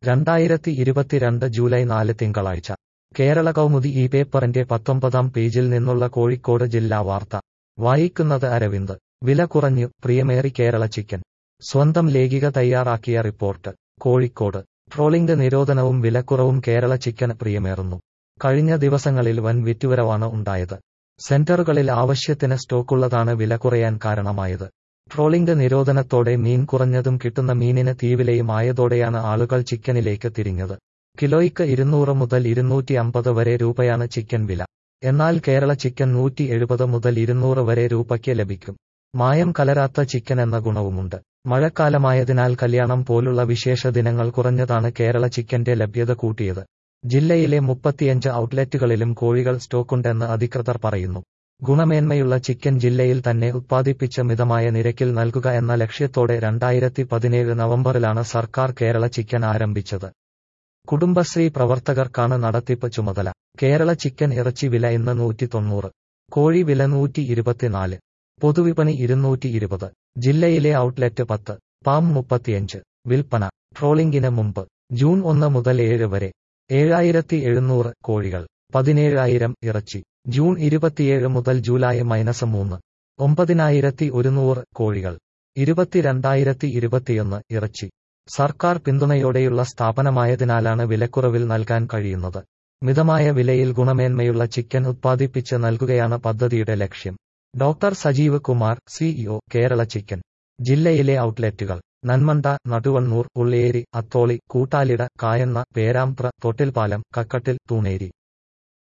രണ്ടായിരത്തി ഇരുപത്തിരണ്ട് ജൂലൈ നാല് തിങ്കളാഴ്ച കേരള കൗമുദി ഈ പേപ്പറിന്റെ പത്തൊമ്പതാം പേജിൽ നിന്നുള്ള കോഴിക്കോട് ജില്ലാ വാർത്ത വായിക്കുന്നത് അരവിന്ദ് വില കുറഞ്ഞു പ്രിയമേറി കേരള ചിക്കൻ സ്വന്തം ലേഖിക തയ്യാറാക്കിയ റിപ്പോർട്ട് കോഴിക്കോട് ട്രോളിംഗ് നിരോധനവും വിലക്കുറവും കേരള ചിക്കന് പ്രിയമേറുന്നു കഴിഞ്ഞ ദിവസങ്ങളിൽ വൻ വിറ്റുവരവാണ് ഉണ്ടായത് സെന്ററുകളിൽ ആവശ്യത്തിന് സ്റ്റോക്കുള്ളതാണ് വില കുറയാൻ കാരണമായത് ട്രോളിംഗ് നിരോധനത്തോടെ മീൻ കുറഞ്ഞതും കിട്ടുന്ന മീനിന് തീവിലയും ആയതോടെയാണ് ആളുകൾ ചിക്കനിലേക്ക് തിരിഞ്ഞത് കിലോയ്ക്ക് ഇരുന്നൂറ് മുതൽ ഇരുന്നൂറ്റി അമ്പത് വരെ രൂപയാണ് ചിക്കൻ വില എന്നാൽ കേരള ചിക്കൻ നൂറ്റി എഴുപത് മുതൽ ഇരുന്നൂറ് വരെ രൂപയ്ക്ക് ലഭിക്കും മായം കലരാത്ത ചിക്കൻ എന്ന ഗുണവുമുണ്ട് മഴക്കാലമായതിനാൽ കല്യാണം പോലുള്ള വിശേഷ ദിനങ്ങൾ കുറഞ്ഞതാണ് കേരള ചിക്കന്റെ ലഭ്യത കൂട്ടിയത് ജില്ലയിലെ മുപ്പത്തിയഞ്ച് ഔട്ട്ലെറ്റുകളിലും കോഴികൾ സ്റ്റോക്കുണ്ടെന്ന് അധികൃതർ പറയുന്നു ഗുണമേന്മയുള്ള ചിക്കൻ ജില്ലയിൽ തന്നെ ഉത്പാദിപ്പിച്ച മിതമായ നിരക്കിൽ നൽകുക എന്ന ലക്ഷ്യത്തോടെ രണ്ടായിരത്തി പതിനേഴ് നവംബറിലാണ് സർക്കാർ കേരള ചിക്കൻ ആരംഭിച്ചത് കുടുംബശ്രീ പ്രവർത്തകർക്കാണ് നടത്തിപ്പ് ചുമതല കേരള ചിക്കൻ ഇറച്ചി വില ഇന്ന് നൂറ്റി തൊണ്ണൂറ് കോഴി വില നൂറ്റി ഇരുപത്തിനാല് പൊതുവിപണി ഇരുന്നൂറ്റി ഇരുപത് ജില്ലയിലെ ഔട്ട്ലെറ്റ് പത്ത് പാം മുപ്പത്തിയഞ്ച് വിൽപ്പന ട്രോളിംഗിന് മുമ്പ് ജൂൺ ഒന്ന് മുതൽ ഏഴ് വരെ ഏഴായിരത്തി എഴുന്നൂറ് കോഴികൾ പതിനേഴായിരം ഇറച്ചി ജൂൺ ഇരുപത്തിയേഴ് മുതൽ ജൂലൈ മൈനസ് മൂന്ന് ഒമ്പതിനായിരത്തി ഒരുന്നൂറ് കോഴികൾ ഇരുപത്തിരണ്ടായിരത്തി ഇരുപത്തിയൊന്ന് ഇറച്ചി സർക്കാർ പിന്തുണയോടെയുള്ള സ്ഥാപനമായതിനാലാണ് വിലക്കുറവിൽ നൽകാൻ കഴിയുന്നത് മിതമായ വിലയിൽ ഗുണമേന്മയുള്ള ചിക്കൻ ഉത്പാദിപ്പിച്ച് നൽകുകയാണ് പദ്ധതിയുടെ ലക്ഷ്യം doctor Sajeev Kumar CEO Kerala chicken ജില്ലയിലെ ഔട്ട്ലെറ്റുകൾ നന്മണ്ട നടുവണ്ണൂർ ഉള്ളേരി അത്തോളി കൂട്ടാലിട കായണ്ണ പേരാമ്പ്ര തൊട്ടിൽപാലം കക്കട്ടിൽ തൂണേരി